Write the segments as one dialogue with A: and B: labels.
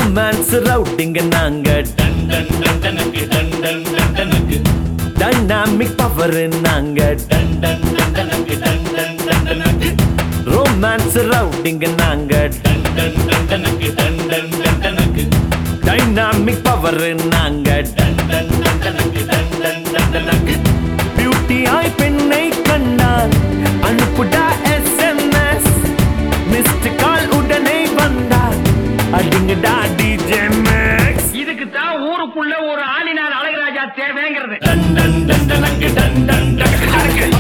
A: Romance ரவுட்டிங்க நாங்க டன் டன் டன் டனக்கு டன் டன் டன் டனக்கு டைனாமிக் பவர் நாங்க டன் டன் டன் டனக்கு டன் டன் டன் டனக்கு ரொமான்ஸ் ரவுட்டிங்க நாங்க டன் டன் டன் டனக்கு டன் டன் டன் டனக்கு டைனாமிக் பவர் நாங்க டன் டன் டன் டனக்கு டன் டன் டன் டனக்கு பியூட்டியாய் பெண்ணை கண்டால் அனுப்புடா எஸ்எம்எஸ் மிஸ்டு கால் உடனே வந்தால் அடிங்கடா டிஜே மேக்ஸ்
B: இதுக்கு தான் ஊருக்குள்ள ஒரு ஆளினார் அழகராஜா தேவைங்கிறது
A: டன் டன் டன் டனக்கு டன் டன் டனக்கு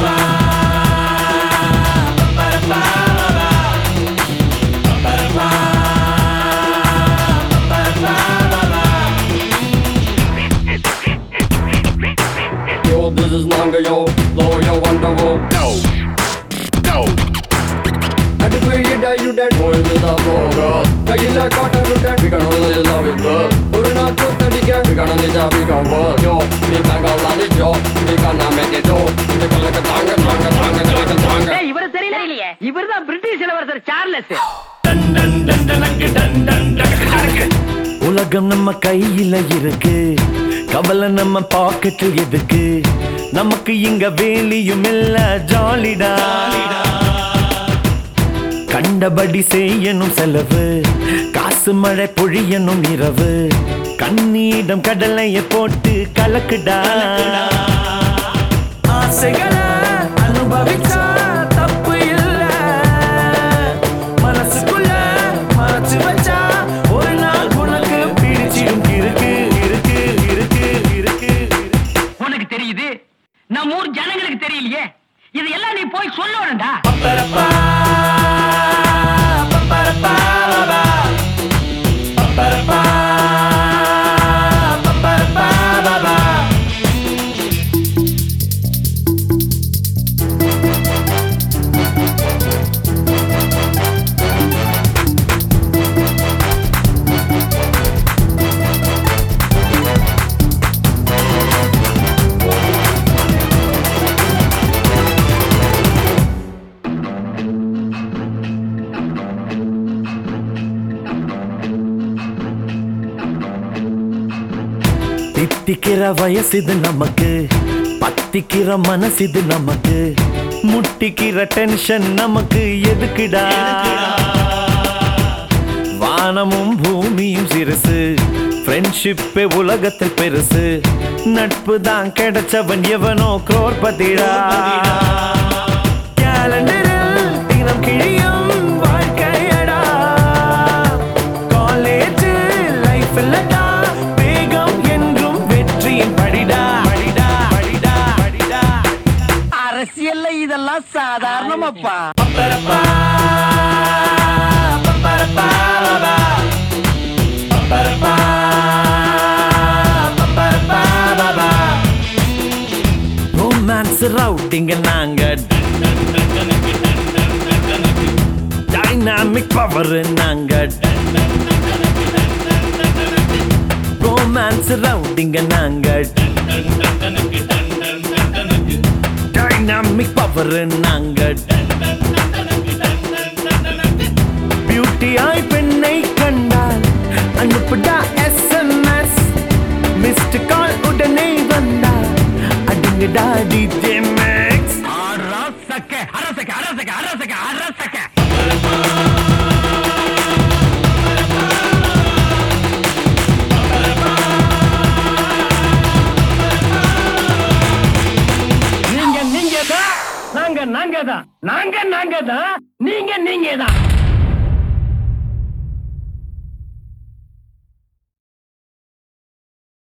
C: Yo, this is Manga, yo, low, yo, wonder, wo.
D: No. No.
C: அடிப்படையிட யுடன் ஓய்வுதா போக கையில காட்ட ருடன் விகணும் எல்லாம் விட்டு ஒரு நாள் கொத்தடிக்க விகணும் நிஜா விகம் யோ நீ தங்கலாம் நிஜோ நீ கண்ணா மெக்கோ நீ கலக்க தாங்க தாங்க தாங்க கலக்க தாங்க
B: ஏய், இவரு தெரியலையே இவர் தான் பிரிட்டிஷ் இளவரசர் சார்லஸ்
A: டன் டன் டன் டனக்கு டன் டன் டனக்கு உலகம் நம்ம கையில இருக்கு கவலை நம்ம பாக்கெட்டில் எதுக்கு நமக்கு இங்க வேலியும் இல்ல ஜாலிடா கண்டபடி செய்யணும் செலவு காசு மழை பொழியணும் இரவு கண்ணீடம் கடலைய போட்டு கலக்குடா ஆசைகளை அனுபவிச்சா தப்பு இல்ல மனசுக்குள்ள மறைச்சு வச்சா ஒரு நாள் உனக்கு பிடிச்சிடும் இருக்கு இருக்கு இருக்கு இருக்கு
B: உனக்கு தெரியுது நம்ம ஊர் ஜனங்களுக்கு தெரியலையே இது எல்லாம் நீ போய் சொல்லணும்டா
A: பப்பரப்பா, பப்பரப்பா, பபா. பப்பரப்பா, பப்பரப்பா, பபா. தித்திக்கிற வயசுது நமக்கு பத்திக்கிற மனசுது நமக்கு முட்டிக்கிற டென்ஷன் நமக்கு எதுக்குடா வானமும் பூமியும் சிறுசு ஃப்ரெண்ட்ஷிப்பே உலகத்தில் பெருசு நட்பு தான் கிடைச்சவன் எவனோ குரோர்பதிடா கேலண்டரில் தினம் கிழியும் வாழ்க்கையடா காலேஜ் லைஃப்ல தான் வேகம் என்றும் வெற்றியின் படிடா படிடா படிடா படிடா
B: அரசியல்ல இதெல்லாம் சாதாரணமாப்பா
A: பப்பரப்பா, பப்பரப்பா, பபா. பப்பரப்பா, பப்பரப்பா, பபா. ரொமான்ஸ் ரவுட்டிங்க நாங்க டைனாமிக் பவர் நாங்க ரொமான்ஸ் ரவுட்டிங்க நாங்க டைனாமிக் பவர் நாங்க